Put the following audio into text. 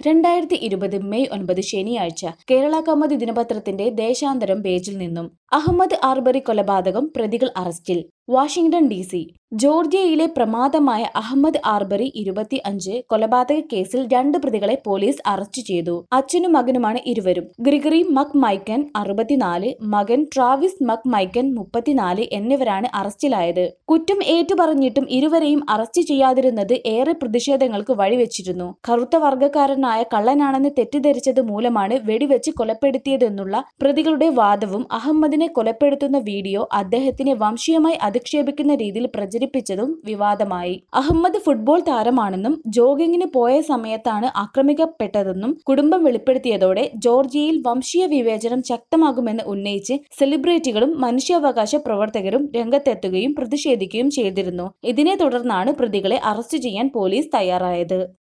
രണ്ടായിരത്തി ഇരുപത് മെയ് ഒൻപത് ശനിയാഴ്ച കേരള കൗമുദി ദിനപത്രത്തിന്റെ ദേശാന്തരം പേജിൽ നിന്നും അഹമ്മദ് ആർബറി കൊലപാതകം പ്രതികൾ അറസ്റ്റിൽ വാഷിംഗ്ടൺ ഡി സി ജോർജിയയിലെ പ്രമാദമായ അഹമ്മദ് ആർബറി ഇരുപത്തി അഞ്ച് കൊലപാതക കേസിൽ രണ്ട് പ്രതികളെ പോലീസ് അറസ്റ്റ് ചെയ്തു അച്ഛനും മകനുമാണ് ഇരുവരും ഗ്രിഗറി മക് മൈക്കൻ അറുപത്തിനാല് മകൻ ട്രാവിസ് മക് മൈക്കൻ മുപ്പത്തിനാല് എന്നിവരാണ് അറസ്റ്റിലായത് കുറ്റം ഏറ്റുപറഞ്ഞിട്ടും ഇരുവരെയും അറസ്റ്റ് ചെയ്യാതിരുന്നത് ഏറെ പ്രതിഷേധങ്ങൾക്ക് വഴിവെച്ചിരുന്നു കറുത്ത വർഗ്ഗക്കാരനായ കള്ളനാണെന്ന് തെറ്റിദ്ധരിച്ചത് മൂലമാണ് വെടിവെച്ച് കൊലപ്പെടുത്തിയതെന്നുള്ള പ്രതികളുടെ വാദവും അഹമ്മദിനെ കൊലപ്പെടുത്തുന്ന വീഡിയോ അദ്ദേഹത്തിനെ വംശീയമായി അധിക്ഷേപിക്കുന്ന രീതിയിൽ പ്രചരിപ്പിച്ചതും വിവാദമായി അഹമ്മദ് ഫുട്ബോൾ താരമാണെന്നും ജോഗിങ്ങിന് പോയ സമയത്താണ് ആക്രമിക്കപ്പെട്ടതെന്നും കുടുംബം വെളിപ്പെടുത്തിയതോടെ ജോർജിയയിൽ വംശീയ വിവേചനം ശക്തമാകുമെന്ന് ഉന്നയിച്ച് സെലിബ്രിറ്റികളും മനുഷ്യാവകാശ പ്രവർത്തകരും രംഗത്തെത്തുകയും പ്രതിഷേധിക്കുകയും ചെയ്തിരുന്നു ഇതിനെ തുടർന്നാണ് പ്രതികളെ അറസ്റ്റ് ചെയ്യാൻ പോലീസ് തയ്യാറായത്